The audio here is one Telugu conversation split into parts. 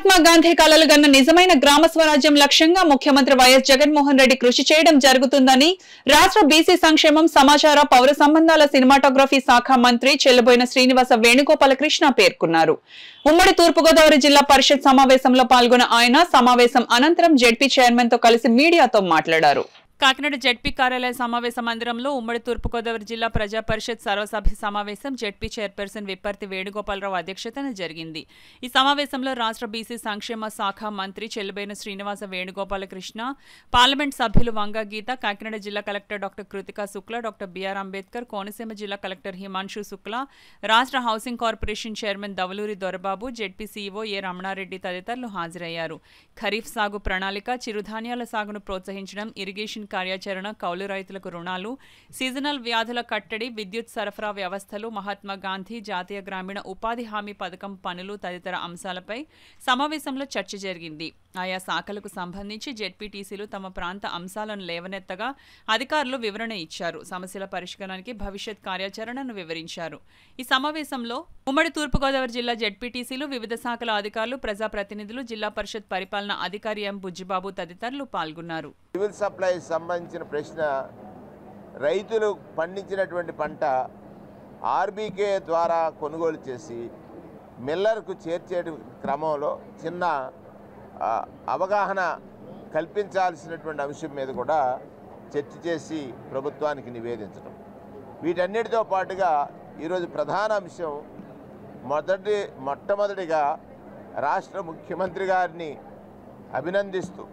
మహాత్మా గాంధీ కలలు గన్న నిజమైన గ్రామ స్వరాజ్యం లక్ష్యంగా ముఖ్యమంత్రి వైఎస్ జగన్మోహన్ రెడ్డి కృషి చేయడం జరుగుతుందని రాష్ట్ర బీసీ సంక్షేమం సమాచార పౌర సంబంధాల సినిమాటోగ్రఫీ శాఖ మంత్రి చెల్లబోయిన శ్రీనివాస వేణుగోపాలకృష్ణ పేర్కొన్నారు ఉమ్మడి తూర్పుగోదావరి జిల్లా పరిషత్ సమావేశంలో పాల్గొన్న ఆయన సమావేశం అనంతరం జెడ్పీ చైర్మన్ తో కలిసి మీడియాతో మాట్లాడారు కాకినాడ జెడ్పీ కార్యాలయ సమావేశ మందిరంలో ఉమ్మడి తూర్పుగోదావరి జిల్లా ప్రజా పరిషత్ సర్వసభ్య సమావేశం జెడ్పీ చైర్పర్సన్ విప్పర్తి వేణుగోపాలరావు అధ్యక్షతన జరిగింది ఈ సమావేశంలో రాష్ట్ర బీసీ సంక్షేమ శాఖ మంత్రి చెల్లుబైన శ్రీనివాస వేణుగోపాలకృష్ణ పార్లమెంట్ సభ్యులు వంగ గీత కాకినాడ జిల్లా collector doctor Krithika Shukla doctor BR Ambedkar Konaseema జిల్లా కలెక్టర్ హిమాంశు శుక్లా రాష్ట్ర housing corporation chairman Davaluri Dorababu ZP CEO A Ramana Reddy తదితరులు హాజరయ్యారు ఖరీఫ్ సాగు ప్రణాళిక చిరుధాన్యాల సాగును ప్రోత్సహించడం ఇరిగేషన్ కార్యాచరణ కౌలు రైతులకు రుణాలు సీజనల్ వ్యాధుల కట్టడి విద్యుత్ సరఫరా వ్యవస్థలు మహాత్మా గాంధీ జాతీయ గ్రామీణ ఉపాధి హామీ పథకం పనులు తదితర అంశాలపై సమావేశంలో చర్చ జరిగింది ఆయా శాఖలకు సంబంధించి జెడ్పీటీసీలు తమ ప్రాంత అంశాలను లేవనెత్తగా అధికారులు వివరణ ఇచ్చారు సమస్యల పరిష్కారానికి భవిష్యత్ కార్యాచరణను వివరించారు ఈ సమావేశంలో ఉమ్మడి తూర్పుగోదావరి జిల్లా జెడ్పీటీసీలు వివిధ శాఖల అధికారులు ప్రజాప్రతినిధులు జిల్లా పరిషత్ పరిపాలన అధికారి ఎం బుజ్జిబాబు తదితరులు పాల్గొన్నారు సివిల్ సప్లై సంబంధించిన ప్రశ్న రైతులు పండించినటువంటి పంట ఆర్బీకే ద్వారా కొనుగోలు చేసి మిల్లర్కు చేర్చే క్రమంలో చిన్న ఆ, అవగాహన కల్పించాల్సినటువంటి అంశం మీద కూడా చర్చ చేసి ప్రభుత్వానికి నివేదించడం వీటన్నిటితో పాటుగా ఈరోజు ప్రధాన అంశం మొదటి మొట్టమొదటిగా రాష్ట్ర ముఖ్యమంత్రి గారిని అభినందిస్తూ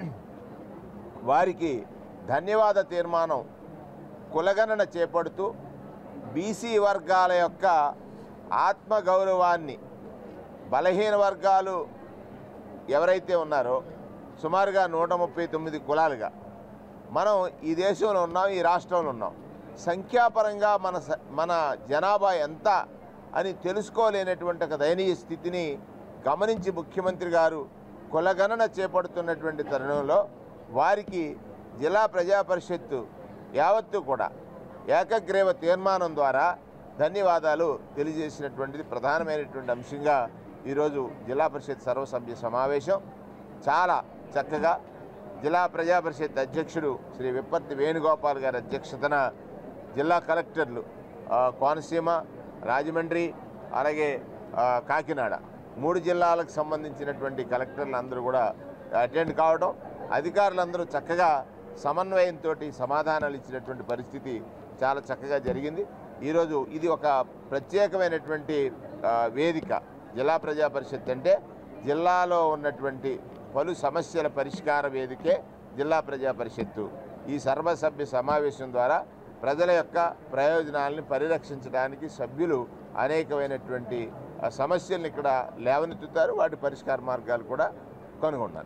వారికి ధన్యవాద తీర్మానం కులగణన చేపడుతూ బీసీ వర్గాల యొక్క ఆత్మగౌరవాన్ని బలహీన వర్గాలు ఎవరైతే ఉన్నారో సుమారుగా నూట ముప్పై తొమ్మిది కులాలుగా మనం ఈ దేశంలో ఉన్నాం ఈ రాష్ట్రంలో ఉన్నాం సంఖ్యాపరంగా మన స- మన జనాభా ఎంత అని తెలుసుకోలేనటువంటి ఒక దయనీయ స్థితిని గమనించి ముఖ్యమంత్రి గారు కులగణన చేపడుతున్నటువంటి తరుణంలో వారికి జిల్లా ప్రజా పరిషత్తు యావత్తు కూడా ఏకగ్రీవ తీర్మానం ద్వారా ధన్యవాదాలు తెలియజేసినటువంటిది ప్రధానమైనటువంటి అంశంగా ఈరోజు జిల్లా పరిషత్ సర్వసభ్య సమావేశం చాలా చక్కగా జిల్లా ప్రజా పరిషత్ అధ్యక్షుడు శ్రీ విప్పర్తి వేణుగోపాల్ గారి అధ్యక్షతన జిల్లా కలెక్టర్లు ఆ, కోనసీమ రాజమండ్రి అలాగే ఆ, కాకినాడ మూడు జిల్లాలకు సంబంధించినటువంటి కలెక్టర్లు అందరూ కూడా అటెండ్ కావడం అధికారులందరూ చక్కగా సమన్వయంతో సమాధానాలు ఇచ్చినటువంటి పరిస్థితి చాలా చక్కగా జరిగింది ఈరోజు ఇది ఒక ప్రత్యేకమైనటువంటి ఆ, వేదిక జిల్లా ప్రజా పరిషత్ అంటే జిల్లాలో ఉన్నటువంటి పలు సమస్యల పరిష్కార వేదికే జిల్లా ప్రజా పరిషత్తు ఈ సర్వసభ్య సమావేశం ద్వారా ప్రజల యొక్క ప్రయోజనాలను పరిరక్షించడానికి సభ్యులు అనేకమైనటువంటి ఆ, సమస్యలను ఇక్కడ లేవనెత్తుతారు వాటి పరిష్కార మార్గాలు కూడా కనుగొన్నారు